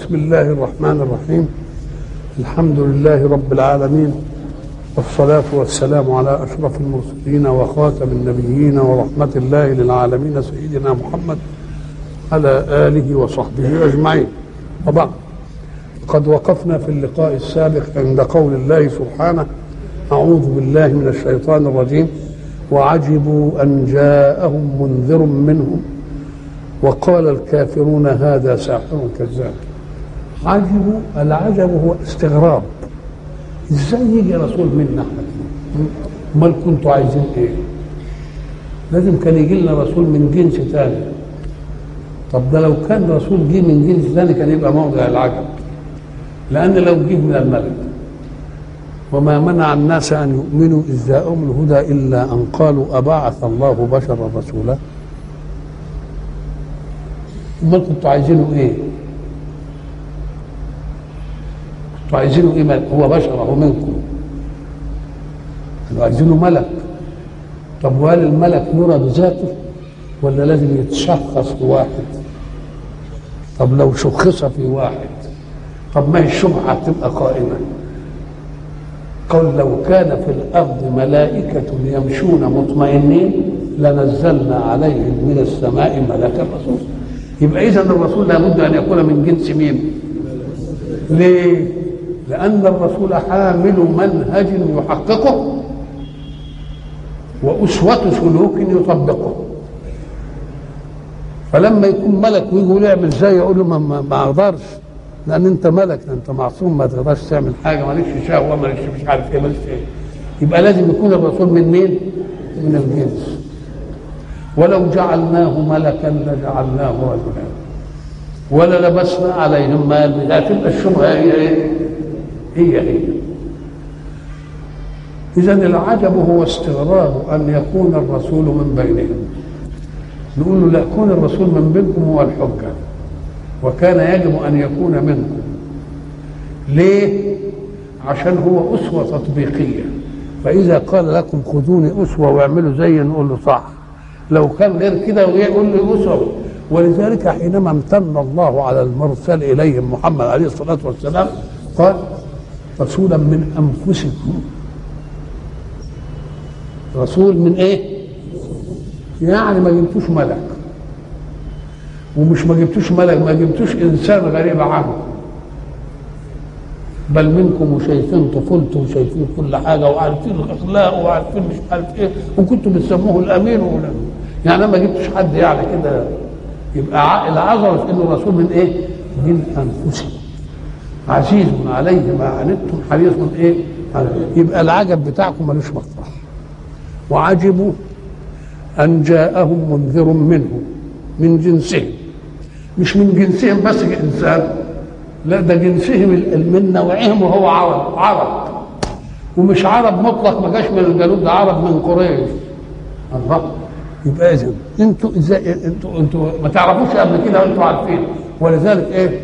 بسم الله الرحمن الرحيم الحمد لله رب العالمين والصلاة والسلام على أشرف المرسلين وخاتم النبيين ورحمة الله للعالمين سيدنا محمد على آله وصحبه أجمعين وبعد قد وقفنا في اللقاء السابق عند قول الله سبحانه أعوذ بالله من الشيطان الرجيم وعجبوا أن جاءهم منذر منهم وقال الكافرون هذا ساحر كذاب عجبوا العجب هو استغراب ازاي يجي رسول منا احنا امال كنتوا عايزين ايه لازم كان يجي لنا رسول من جنس ثاني طب ده لو كان رسول جه من جنس ثاني كان يبقى موضع العجب لان لو جه من الملك وما منع الناس ان يؤمنوا اذ جاءهم الهدى الا ان قالوا ابعث الله بشرا رسولا امال كنتوا عايزينه ايه كنتوا عايزينه ايه ملك هو بشر اهو منكم كانوا عايزينه ملك طب وهل الملك يرى بذاته ولا لازم يتشخص في واحد طب لو شخص في واحد طب ما هي الشبهه تبقى قائمه قل لو كان في الارض ملائكه يمشون مطمئنين لنزلنا عليهم من السماء ملكا رسولا يبقى اذا الرسول لابد ان يكون من جنس مين ليه لان الرسول حامل منهج يحققه واسوه سلوك يطبقه فلما يكون ملك ويجي يقول اعمل زي يقول له ما, ما اقدرش لان انت ملك انت معصوم ما تقدرش تعمل حاجه مالكش شهوه مالكش مش عارف ايه مالكش ايه يبقى لازم يكون الرسول من مين؟ من الجنس ولو جعلناه ملكا لجعلناه رجلا وللبسنا عليهم ما يلبسون تبقى الشبهه هي ايه؟ هي هي اذا العجب هو استغراب ان يكون الرسول من بينهم نقول له لا كون الرسول من بينكم هو الحجه وكان يجب ان يكون منكم ليه عشان هو اسوه تطبيقيه فاذا قال لكم خذوني اسوه واعملوا زي نقول له صح لو كان غير كده ويقول له اسوه ولذلك حينما امتن الله على المرسل اليهم محمد عليه الصلاه والسلام قال رسولا من انفسكم رسول من ايه يعني ما جبتوش ملك ومش ما جبتوش ملك ما جبتوش انسان غريب عنه بل منكم وشايفين طفولته وشايفين كل حاجه وعارفين الاخلاق وعارفين مش عارف ايه وكنتوا بتسموه الامين ولا يعني ما جبتش حد يعني كده يبقى العذر في انه رسول من ايه؟ من انفسكم عزيز عليه ما عنتم حريص ايه؟ يبقى العجب بتاعكم ملوش مطرح وعجبوا ان جاءهم منذر منهم من جنسهم مش من جنسهم بس انسان لا ده جنسهم من نوعهم وهو عرب عرب ومش عرب مطلق ما جاش من الجنوب ده عرب من قريش الله يبقى اذا انتوا ازاي انتوا انتوا ما تعرفوش قبل كده وانتوا عارفين ولذلك ايه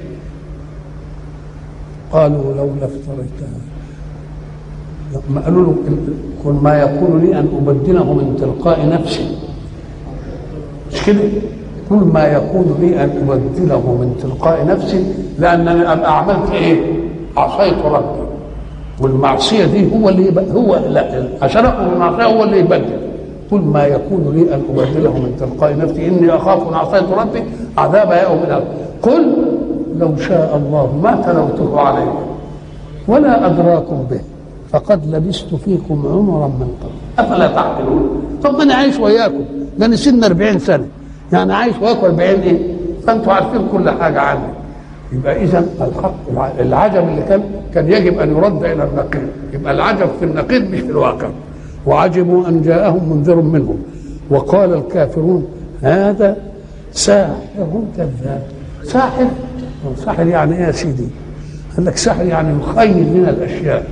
قالوا لولا افتريتها لما قالوا له كن ما يكون لي ان ابدله من تلقاء نفسي مش كده كل ما يكون لي ان ابدله من تلقاء نفسي لانني ابقى عملت ايه؟ عصيت ربي والمعصيه دي هو اللي يبقى هو لا عشان اقوم المعصيه هو اللي يبدل كل ما يكون لي ان ابدله من تلقاء نفسي اني اخاف ان عصيت ربي عذاب يوم الأرض قل لو شاء الله ما تلوته عليكم ولا ادراكم به فقد لبست فيكم عمرا من قبل افلا تعقلون طب ما انا عايش وياكم ده انا سن 40 سنه يعني عايش وياكم 40 ايه فانتوا عارفين كل حاجه عني يبقى اذا الحق العجب اللي كان كان يجب ان يرد الى النقيض يبقى العجب في النقيض مش في الواقع وعجبوا ان جاءهم منذر منهم وقال الكافرون هذا ساحر كذاب ساحر ساحر يعني ايه يا سيدي؟ قال لك ساحر يعني يخيل من الاشياء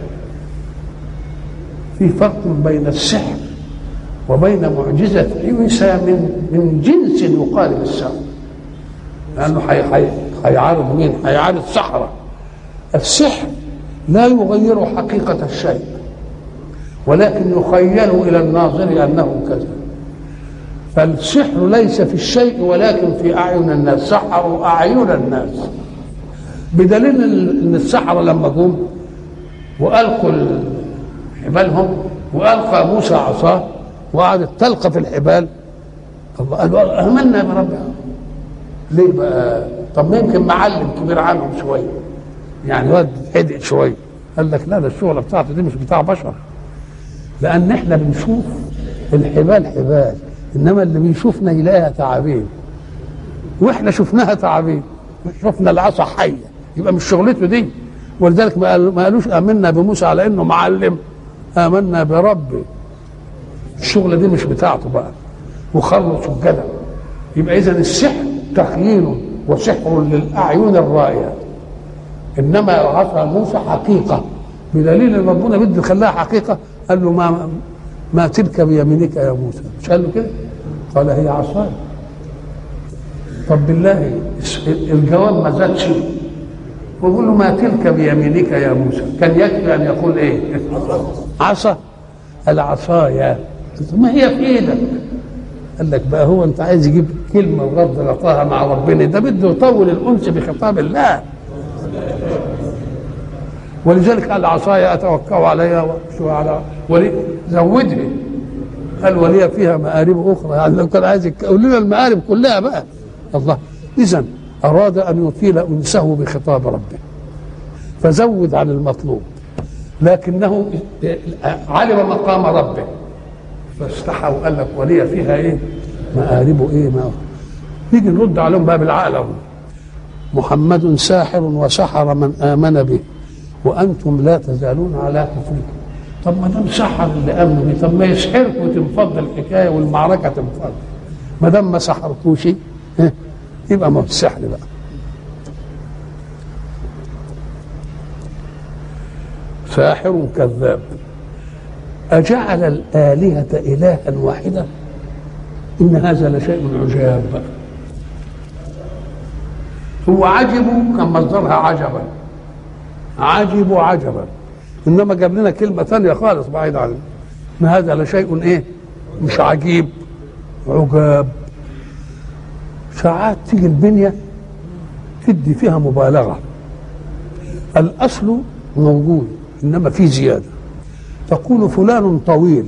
في فرق بين السحر وبين معجزة عيسى من من جنس يقارب السحر لأنه هيعارض مين؟ هيعارض سحرة السحر لا يغير حقيقة الشيء ولكن يخيل إلى الناظر أنه كذا فالسحر ليس في الشيء ولكن في أعين الناس سحروا أعين الناس بدليل ان السحره لما جم والقوا حبالهم والقى موسى عصاه وقعدت تلقى في الحبال الله قالوا امنا برب ليه بقى طب ما يمكن معلم كبير عنهم شويه يعني واد هدئ شويه قال لك لا ده الشغله بتاعته دي مش بتاع بشر لان احنا بنشوف الحبال حبال انما اللي بيشوفنا يلاقيها تعابين واحنا شفناها تعابين شفنا العصا حيه يبقى مش شغلته دي ولذلك ما قال- ما قالوش امنا بموسى على انه معلم امنا بربي الشغله دي مش بتاعته بقى وخروا سجدا يبقى اذا السحر تخييل وسحر للاعين الرائيه انما عصا موسى حقيقه بدليل ان ربنا بده يخليها حقيقه قال له ما ما تلك بيمينك يا موسى مش قال له كده قال هي عصاي طب بالله الجواب ما زادش ويقول له ما تلك بيمينك يا موسى كان يكفي ان يقول ايه عصا العصايا ما هي في ايدك قال لك بقى هو انت عايز يجيب كلمه ورد غطاها مع ربنا ده بده يطول الانس بخطاب الله ولذلك قال عصاي اتوكا عليها وامشي على ولي زودها قال ولي فيها مآرب اخرى يعني لو كان عايز يقول لنا المآرب كلها بقى الله اذا اراد ان يطيل انسه بخطاب ربه فزود عن المطلوب لكنه علم مقام ربه فاستحى وقال لك ولي فيها ايه مآرب ايه ما نيجي نرد عليهم بقى بالعقل أهو. محمد ساحر وسحر من آمن به وأنتم لا تزالون على كفركم طب ما دام سحر اللي آمنوا به طب ما يسحركم وتنفض الحكاية والمعركة تنفض ما دام ما سحرتوش ها، يبقى ما هو السحر بقى ساحر كذاب أجعل الآلهة إلها واحدا إن هذا لشيء عجاب هو عجب كان مصدرها عجبا عجب عجبا انما جاب لنا كلمه ثانيه خالص بعيد عن ان هذا لشيء ايه مش عجيب عجاب ساعات تيجي البنيه تدي فيها مبالغه الاصل موجود انما في زياده تقول فلان طويل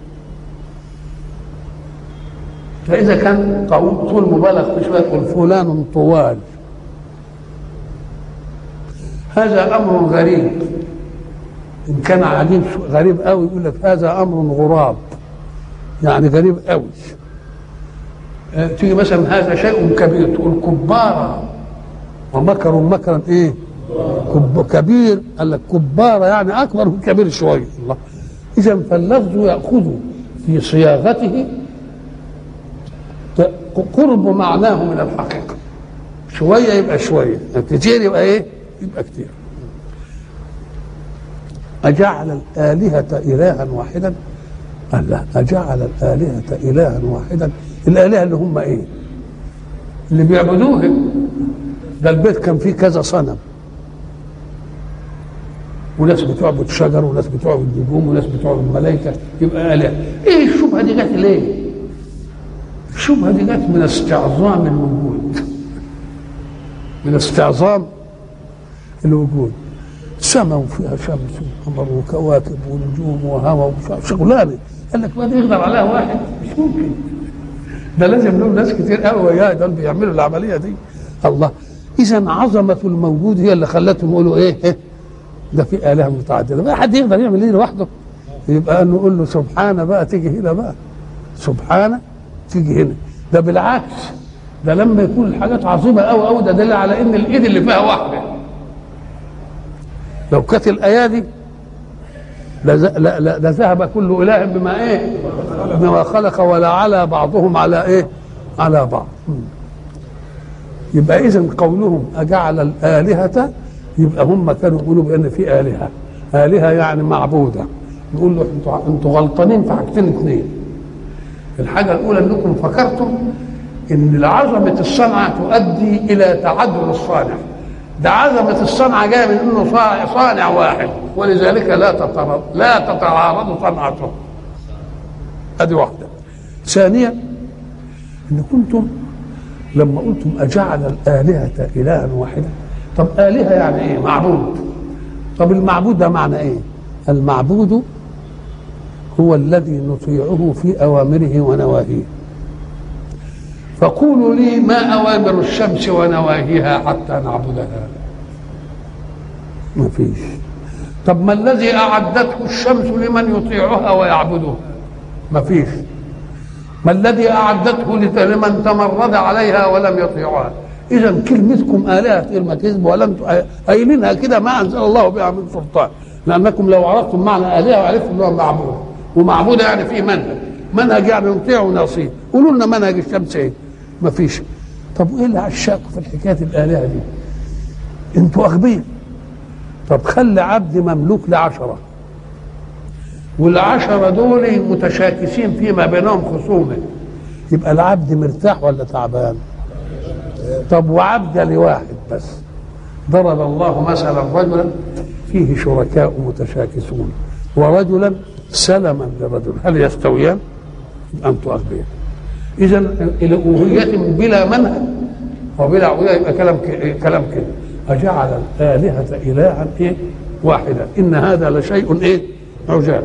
فاذا كان طول طول مبالغ في شويه تقول فلان طوال هذا امر غريب ان كان عجيب شو- غريب قوي يقول لك هذا امر غراب يعني غريب قوي آه، تيجي مثلا هذا شيء كبير تقول كبارة ومكروا مكرا ايه كب كبير قال لك كبارة يعني اكبر من كبير شويه الله اذا فاللفظ ياخذ في صياغته ت- قرب معناه من الحقيقه شويه يبقى شويه كتير يبقى ايه يبقى كتير أجعل الآلهة إلها واحدا قال لا أجعل الآلهة إلها واحدا الآلهة اللي هم إيه اللي بيعبدوه ده البيت كان فيه كذا صنم وناس بتعبد شجر وناس بتعبد نجوم وناس بتعبد ملائكة يبقى آلهة إيه الشبهة دي جت ليه؟ الشبهة دي جت من استعظام الوجود من استعظام الوجود سماء وفيها شمس وقمر وكواكب ونجوم وهواء وشغلانه قال لك ما ده يقدر عليها واحد مش ممكن ده لازم له ناس كتير قوي وياه دول بيعملوا العمليه دي الله اذا عظمه الموجود هي اللي خلتهم يقولوا ايه إيه؟ ده في الهه متعدده ما حد يقدر يعمل ايه لوحده يبقى نقول له سبحانه بقى تيجي هنا بقى سبحانه تيجي هنا ده بالعكس ده لما يكون الحاجات عظيمه قوي قوي ده دليل على ان الايد اللي فيها واحده لو كانت الايادي لز- لا- لا- لذهب كل اله بما ايه بما خلق ولا على بعضهم على ايه على بعض مم. يبقى اذا قولهم اجعل الالهه يبقى هم كانوا يقولوا بان في الهه الهه يعني معبوده نقول له انتوا انتوا غلطانين في حاجتين اثنين الحاجه الاولى انكم فكرتم ان عظمه الصنعه تؤدي الى تعدد الصانع ده عظمه الصنعه جايه من انه صانع, صانع واحد ولذلك لا تتعارض لا تتعارض صنعته ادي واحده ثانيا ان كنتم لما قلتم اجعل الالهه الها واحدا طب آلهة يعني إيه معبود طب المعبود ده معنى إيه المعبود هو الذي نطيعه في أوامره ونواهيه فقولوا لي ما أوامر الشمس ونواهيها حتى نعبدها ما فيش طب ما الذي أعدته الشمس لمن يطيعها ويعبدها ما فيش ما الذي أعدته لمن تمرد عليها ولم يطيعها إذا كلمتكم آلهة كلمة كذب ولم قايلينها كده ما أنزل الله بها من سلطان لأنكم لو عرفتم معنى آلهة وعرفتم أنه معبود ومعبود يعني فيه منهج منهج يعني نطيع ونصير قولوا لنا منهج الشمس ايه ما فيش طب وايه اللي عشاكم في الحكايه الالهه دي انتوا اغبياء طب خلي عبد مملوك لعشره والعشره دول متشاكسين فيما بينهم خصومه يبقى العبد مرتاح ولا تعبان طب وعبد لواحد بس ضرب الله مثلا رجلا فيه شركاء متشاكسون ورجلا سلما لرجل هل يستويان انتم اغبياء اذا الالوهيه بلا منهج وبلا عبوديه يبقى كلام كلام كده اجعل الالهه الها ايه واحدا ان هذا لشيء ايه عجاب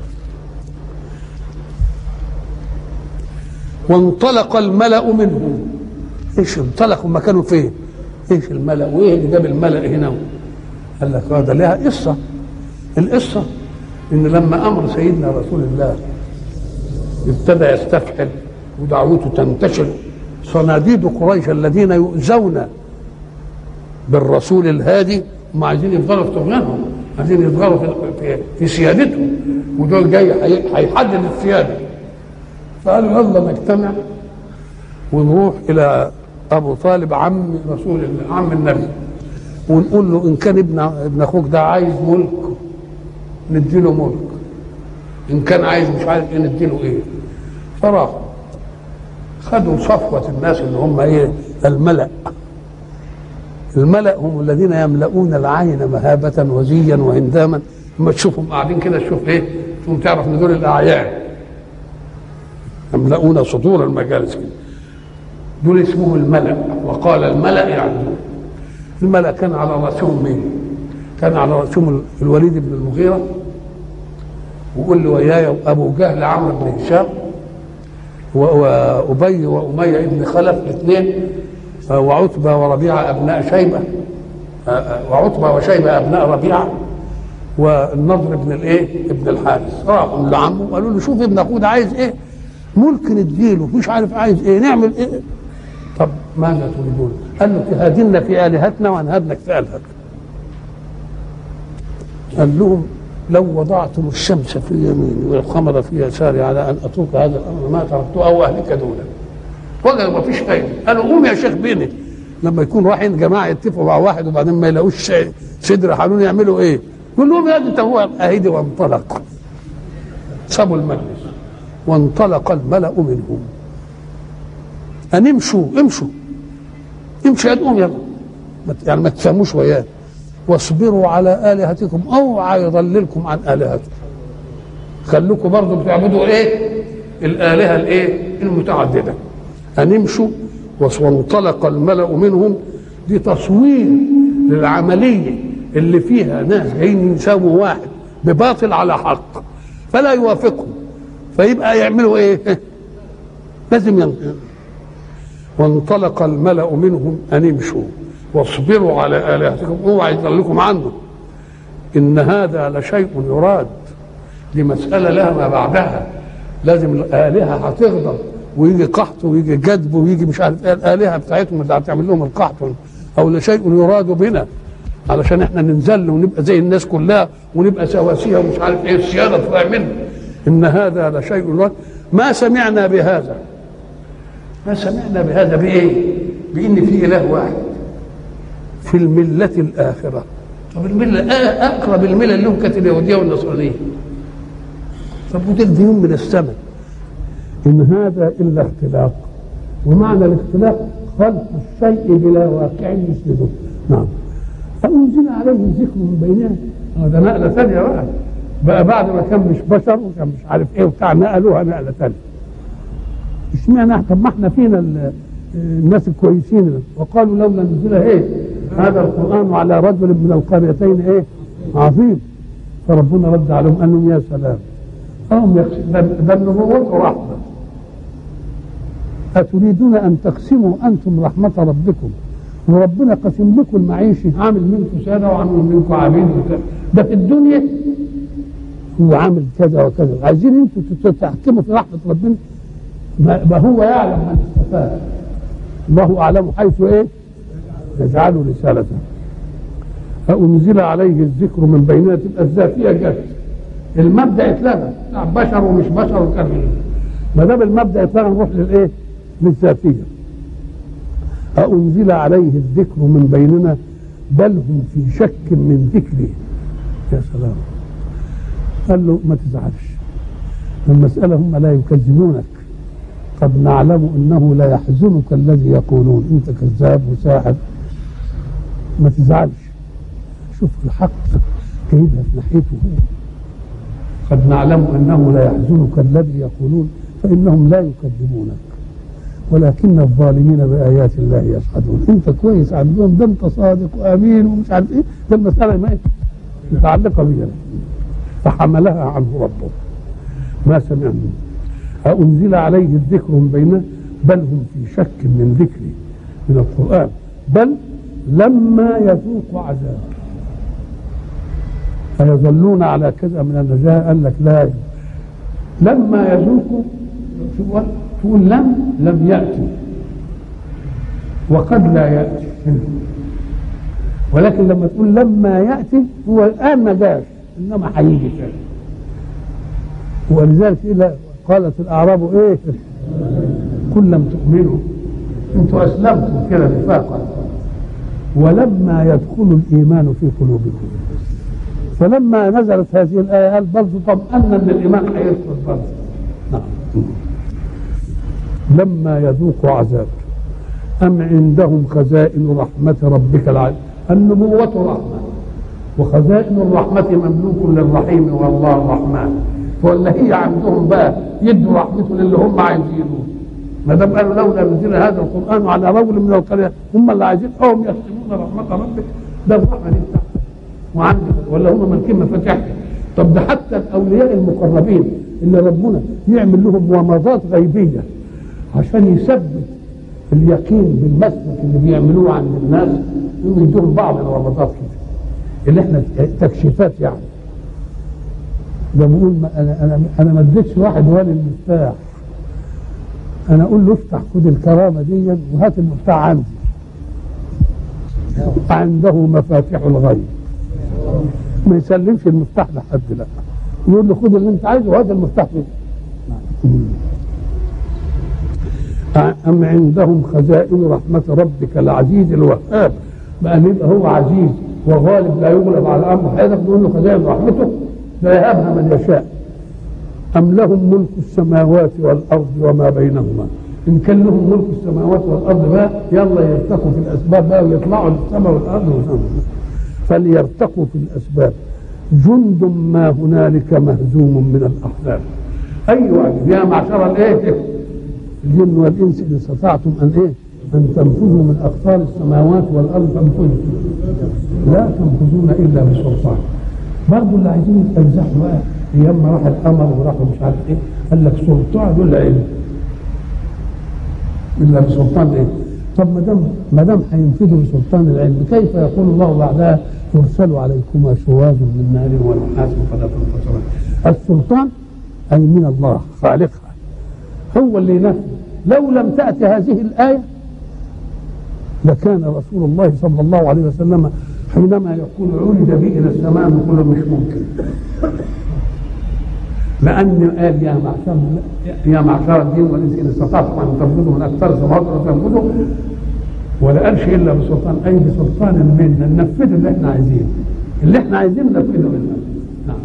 وانطلق الملا منهم ايش انطلقوا ما كانوا فين ايش الملا وايه اللي جاب الملا هنا قال لك هذا لها قصه القصه ان لما امر سيدنا رسول الله ابتدى يستفحل ودعوته تنتشر صناديد قريش الذين يؤذون بالرسول الهادي هم عايزين يفضلوا في طغيانهم عايزين يفضلوا في, في, في سيادتهم ودول جاي هيحدد السياده فقالوا يلا نجتمع ونروح الى ابو طالب عم رسول الله عم النبي ونقول له ان كان ابن ابن اخوك ده عايز ملك نديله ملك ان كان عايز مش عارف ايه نديله ايه فراحوا خدوا صفوة الناس اللي هم ايه الملأ الملأ هم الذين يملؤون العين مهابة وزيا وهنداما لما تشوفهم قاعدين كده تشوف ايه تقوم تعرف ان دول الاعيان يملؤون صدور المجالس كده دول اسمهم الملأ وقال الملأ يعني الملأ كان على رأسهم مين؟ كان على رأسهم الوليد بن المغيرة وقول له وياي أبو جهل عمرو بن هشام وأبي وأمية بن خلف الاثنين وعتبة وربيعة أبناء شيبة وعتبة وشيبة أبناء ربيعة والنضر بن الايه؟ ابن الحارث راحوا لعمه وقالوا له شوف ابن اخوه ده عايز ايه؟ ملك نديله مش عارف عايز ايه نعمل ايه؟ طب ماذا تريدون؟ قال له تهادنا في الهتنا وانهدنك في الهتك. قال لهم لو وضعتم الشمس في يميني والقمر في يساري على ان اترك هذا الامر ما تركته او اهلك دولا. وجدوا ما فيش فايده قالوا قوم يا شيخ بيني لما يكون رايحين جماعه يتفقوا مع واحد وبعدين ما يلاقوش صدر حنون يعملوا ايه؟ يقول لهم يا انت هو اهدي وانطلق سابوا المجلس وانطلق الملا منهم ان امشوا امشوا امشوا قوم يلا يعني ما تفهموش وياه واصبروا على الهتكم اوعى يضللكم عن الهتكم خلوكم برضه بتعبدوا ايه الالهه الايه المتعدده ان امشوا وانطلق الملا منهم دي تصوير للعمليه اللي فيها ناس جايين يساووا واحد بباطل على حق فلا يوافقهم فيبقى يعملوا ايه لازم ينطلق وانطلق الملأ منهم أن امشوا واصبروا على آلهتكم اوعى يضلكم عنه إن هذا لشيء يراد دي مسألة لها ما بعدها لازم الآلهة هتغضب ويجي قحط ويجي جدب ويجي مش عارف ايه الآلهة بتاعتهم اللي هتعمل لهم القحط أو لشيء يراد بنا علشان احنا ننزل ونبقى زي الناس كلها ونبقى سواسية ومش عارف ايه السيادة تطلع منه إن هذا لشيء يراد ما سمعنا بهذا ما سمعنا بهذا بايه؟ بان في اله واحد في المله الاخره طب المله اقرب المله لهم كانت اليهوديه والنصرانيه طب وده الدين من السماء ان هذا الا اختلاق ومعنى الاختلاق خلق الشيء بلا واقع يسنده نعم فانزل عليه ذكر من بيننا هذا نقله ثانيه بقى بقى بعد ما كان مش بشر وكان مش عارف ايه وبتاع نقلوها نقله ثانيه اشمعنى طب ما احنا فينا الناس الكويسين وقالوا لولا نزل ايه هذا القران على رجل من القريتين ايه عظيم فربنا رد عليهم قال لهم يا سلام هم ده النبوة رحمة أتريدون أن تقسموا أنتم رحمة ربكم وربنا قسم لكم المعيشة عامل منكم سادة وعامل منكم عبيد وكذا ده في الدنيا هو عامل كذا وكذا عايزين انتوا تحكموا في رحمة ربنا ما هو يعلم من استفاد الله أعلم حيث إيه يجعل رسالته أنزل عليه الذكر من بيننا تبقى الذاتية جت المبدأ اتلغى بشر ومش بشر وكذا ما دام المبدأ اتلغى نروح للإيه؟ للذاتية أنزل عليه الذكر من بيننا بل هم في شك من ذكري يا سلام قال له ما تزعلش المسألة هم لا يكذبونك قد نعلم انه لا يحزنك الذي يقولون انت كذاب وساحر ما تزعلش شوف الحق جايبها في ناحيته هو قد نعلم انه لا يحزنك الذي يقولون فانهم لا يكذبونك ولكن الظالمين بايات الله يجحدون انت كويس عندهم ده انت صادق وامين ومش عارف ايه ده المساله ما متعلقه بيها فحملها عنه ربه ما سمعنا أنزل عليه الذكر من بيننا بل هم في شك من ذكري من القرآن بل لما يذوق عذاب فيظلون على كذا من النجاة قال لك لا لما يذوقوا تقول لم لم يأتي وقد لا يأتي ولكن لما تقول لما يأتي هو الآن ما جاش إنما هيجي تاني ولذلك إلى قالت الأعراب إيه كل لم تؤمنوا أنتم أسلمتم كده نفاقا ولما يدخل الإيمان في قلوبكم فلما نزلت هذه الآية قال بل طمأنا أن الإيمان هيدخل برضه نعم لما يذوقوا عذاب أم عندهم خزائن رحمة ربك العليم النبوة رحمة وخزائن الرحمة مملوك للرحيم والله الرحمن ولا هي عندهم بقى يدوا رحمته للي هم عايزينه ما دام قالوا لولا نزل هذا القران على رجل من القريه هم اللي عايزين هم يقسمون رحمه ربك ده الرحمه دي بتاعتك وعندك ولا هم مالكين مفاتيحها طب ده حتى الاولياء المقربين اللي ربنا يعمل لهم موامضات غيبيه عشان يثبت اليقين بالمسلك اللي بيعملوه عند الناس يدوهم بعض الومضات كده اللي احنا تكشيفات يعني ده بقول ما انا انا انا ما اديتش واحد ولي المفتاح انا اقول له افتح خد الكرامه دي وهات المفتاح عندي عنده مفاتيح الغيب ما يسلمش المفتاح لحد لا يقول له خد اللي انت عايزه وهات المفتاح فيه أم عندهم خزائن رحمة ربك العزيز الوهاب بقى يبقى هو عزيز وغالب لا يغلب على أمره هذا نقول له خزائن رحمته فيهبها من يشاء أم لهم ملك السماوات والأرض وما بينهما إن كان لهم ملك السماوات والأرض بقى يلا يرتقوا في الأسباب بقى ويطلعوا للسماء والأرض وسماء. فليرتقوا في الأسباب جند ما هنالك مهزوم من الأحزاب أيوة يا معشر الإيه الجن والإنس إن استطعتم أن إيه أن تنفذوا من أقطار السماوات والأرض فانفذوا لا تنفذون إلا بسلطان برضه اللي عايزين يستنزحوا بقى ايام ما راح القمر وراحوا مش عارف ايه قال لك سلطان دول علم الا بسلطان ايه طب ما دام ما دام هينفذوا بسلطان العلم كيف يقول الله بعدها يرسل عليكما شواظ من نار ونحاس فلا تنتصران السلطان اي من الله خالقها هو اللي ينفذ لو لم تأتي هذه الآية لكان رسول الله صلى الله عليه وسلم حينما يقول عولد بي الى السماء نقول مش ممكن لان قال يا معشر يا معشر الدين والانس ان استطعتم ان تنفذوا من اكثر السماوات تنفذوا ولا قالش الا بسلطان اي بسلطان منا ننفذ اللي احنا عايزينه اللي احنا عايزينه ننفذه منا نعم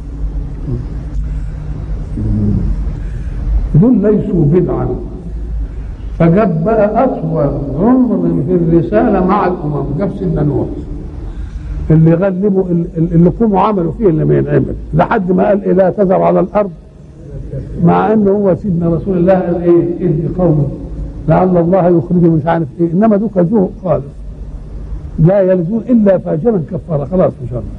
دول ليسوا بدعا فجاب بقى اطول عمر في الرساله مع الامم جاب سيدنا نوح اللي غلبوا اللي قوموا عملوا فيه اللي ما ينعمل لحد ما قال إيه لا تذر على الارض مع انه هو سيدنا رسول الله قال ايه ادي قومي لعل الله يخرج مش عارف ايه انما دول كذوه خالص لا يلدون الا فاجرا كفارا خلاص ان شاء الله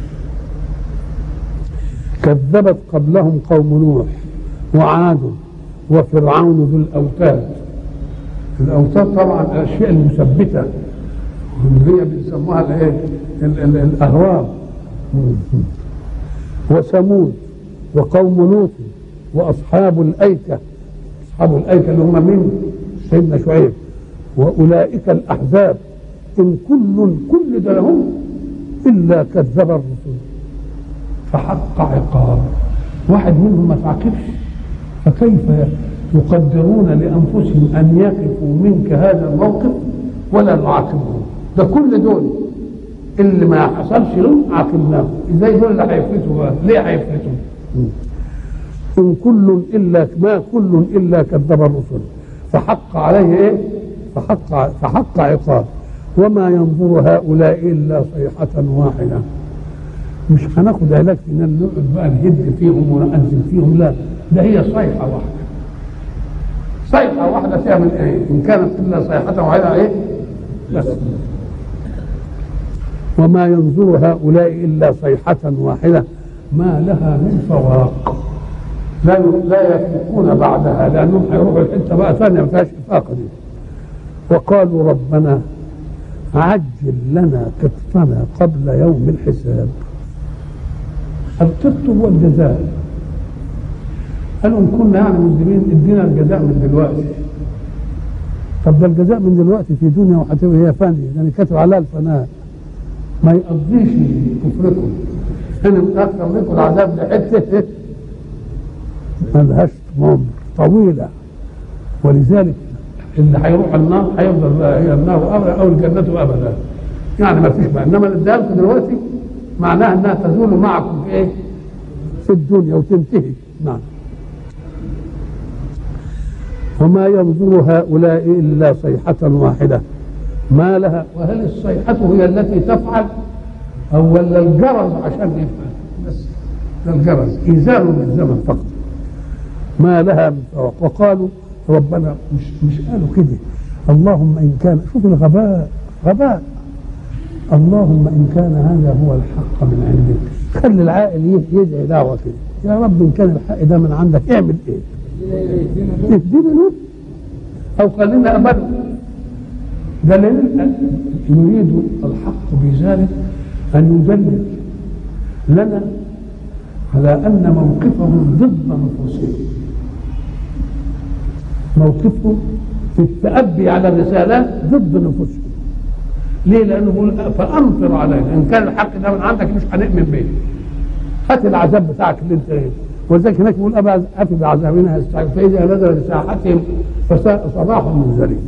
كذبت قبلهم قوم نوح وعاد وفرعون ذو الاوتاد الاوتاد طبعا الاشياء المثبته اللي هي بيسموها الايه ال- ال- الاهرام وثمود وقوم لوط واصحاب الايكه اصحاب الايكه اللي هم مين سيدنا شعيب واولئك الاحزاب ان كل كل ده لهم الا كذب الرسل فحق عقاب واحد منهم ما تعاقبش فكيف يقدرون لانفسهم ان يقفوا منك هذا الموقف ولا نعاقبهم ده كل دول اللي ما حصلش لهم عاقبناهم ازاي دول اللي هيفلتوا بقى؟ ليه هيفلتوا ان كل الا ما كل الا كذب الرسل فحق عليه ايه فحق فحق عقاب وما ينظر هؤلاء الا صيحه واحده مش هناخد علاج في ان نقعد بقى نهد فيهم ونأذن فيهم لا ده هي صيحه واحده صيحه واحده تعمل ايه ان كانت الا صيحه واحده ايه بس وما ينظر هؤلاء الا صيحه واحده ما لها من فواق لا لا يفيقون بعدها لانهم هيروحوا الحته بقى ثانيه ما فيهاش افاقه دي وقالوا ربنا عجل لنا قطنا قبل يوم الحساب القط هو الجزاء قالوا ان كنا يعني مسلمين ادينا الجزاء من دلوقتي طب ده الجزاء من دلوقتي في دنيا وهتبقى هي فانية يعني كاتب عليها الفناء ما يقضيش كفركم انا متاخر لكم العذاب لحته ملهاش عمر طويله ولذلك اللي هيروح النار هيفضل بقى هي النار ابدا او الجنه ابدا يعني ما فيش بقى انما اللي اديها لكم دلوقتي معناها انها تزول معكم في ايه؟ في الدنيا وتنتهي نعم وما ينظر هؤلاء الا صيحه واحده ما لها وهل الصيحه هي التي تفعل او ولا الجرس عشان يفعل بس ده الجرس ايذان بالزمن فقط ما لها من فواق وقالوا ربنا مش مش قالوا كده اللهم ان كان شوف الغباء غباء اللهم ان كان هذا هو الحق من عندك خلي العاقل يدعي دعوه كده يا رب ان كان الحق ده من عندك اعمل ايه؟ اهدنا له او خلينا ابدا ده لأن يريد الحق بذلك ان يدلل لنا على ان موقفهم ضد نفوسهم موقفهم في التأبي على الرسالات ضد نفوسهم ليه؟ لأنه بيقول فأمطر علينا إن كان الحق ده من عندك مش هنؤمن به هات العذاب بتاعك اللي أنت إيه ولذلك هناك بيقول أبا أتي بعذابنا يستعجل فإذا نزل لساحتهم فساء صباح المنذرين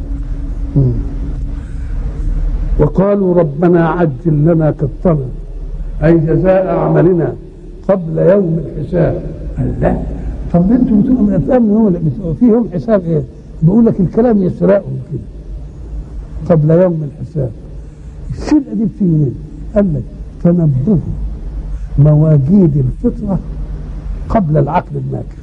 وقالوا ربنا عجل لنا قطنا أي جزاء عملنا قبل يوم الحساب قال لا طب انتوا بتقولوا بتأمنوا في يوم حساب ايه؟ بقول لك الكلام يسرقهم كده قبل يوم الحساب السرقه دي بتيجي منين؟ قال لك تنبه مواجيد الفطره قبل العقل الماكر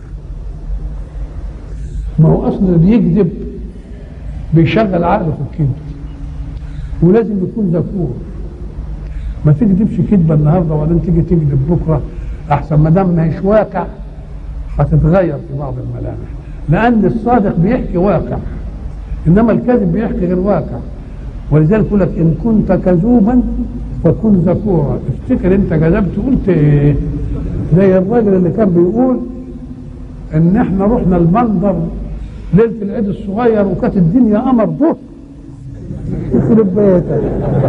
ما هو اصلا اللي يكذب بيشغل عقله في الكذب ولازم يكون ذكور ما تكذبش كذبه النهارده وبعدين تيجي تكذب بكره احسن ما دام مش واقع هتتغير في بعض الملامح لان الصادق بيحكي واقع انما الكذب بيحكي غير واقع ولذلك يقول لك ان كنت كذوبا فكن ذكورا افتكر انت كذبت قلت ايه زي الراجل اللي كان بيقول ان احنا رحنا المنظر ليله العيد الصغير وكانت الدنيا قمر ظهر يخرب بيتك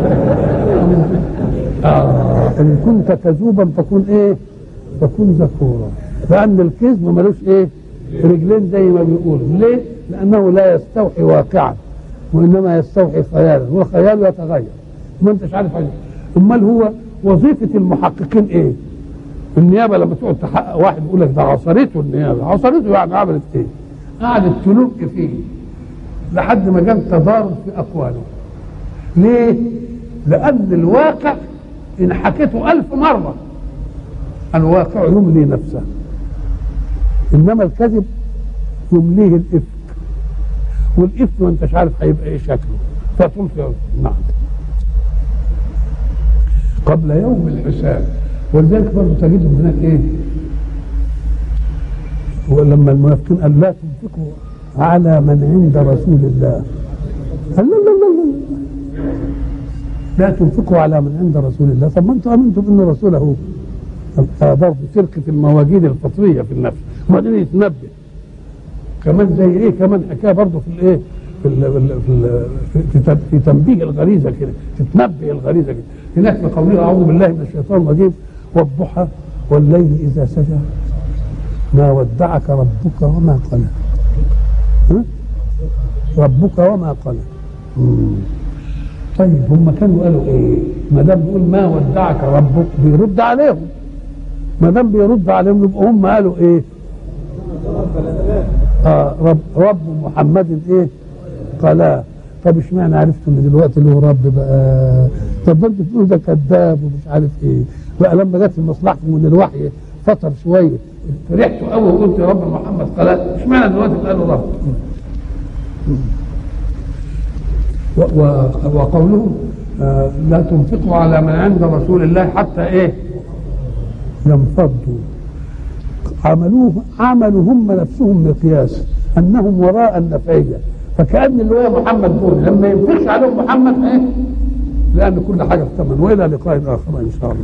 آه ان كنت كذوبا فكن ايه فكن ذكورا لان الكذب ملوش ايه رجلين زي ما بيقولوا ليه لانه لا يستوحي واقعا وانما يستوحي خيالا والخيال يتغير ما انتش عارف حاجه امال هو وظيفه المحققين ايه النيابه لما تقعد تحقق واحد يقول لك ده عصرته النيابه عصرته يعني عملت ايه قعدت تلق فيه لحد ما جاب تضارب في اقواله ليه لان الواقع ان حكيته ألف مره الواقع يملي نفسه انما الكذب يمليه الافك والافك ما انتش عارف هيبقى ايه شكله فتقول في نعم قبل يوم الحساب ولذلك برضه تجدهم هناك ايه ولما المنافقين قال لا تنفقوا على من عند رسول الله قال لا لا لا لا لا تنفقوا على من عند رسول الله طب ما انتم امنتم ان رسوله آه برضه سرقه المواجيد الفطريه في النفس وبعدين يتنبه كمان زي ايه كمان حكايه برضه في الايه في ال في, ال في, ال في, في, في تنبيه الغريزه كده تتنبه الغريزه كده هناك بقوله اعوذ بالله من الشيطان الرجيم والضحى والليل اذا سجى ما ودعك ربك وما قلى ها؟ ربك وما قلى مم. طيب هم كانوا قالوا ايه ما دام بيقول ما ودعك ربك بيرد عليهم ما دام بيرد عليهم يبقى هم قالوا ايه آه رب رب محمد ايه قلا طب اشمعنى عرفتوا ان دلوقتي له رب بقى طب ده انتوا بتقولوا ده كذاب ومش عارف ايه بقى لما جت مصلحتكم من الوحي فتر شويه فرحتوا قوي وقلت يا رب محمد قلا اشمعنى دلوقتي قالوا رب و- و- وقولهم آه لا تنفقوا على من عند رسول الله حتى ايه ينفضوا عملوه عملوا هم نفسهم مقياس انهم وراء النفعيه فكان اللي هو محمد دول لما ينفقش عليهم محمد ايه لان كل حاجه في ثمن والى لقاء اخر ان شاء الله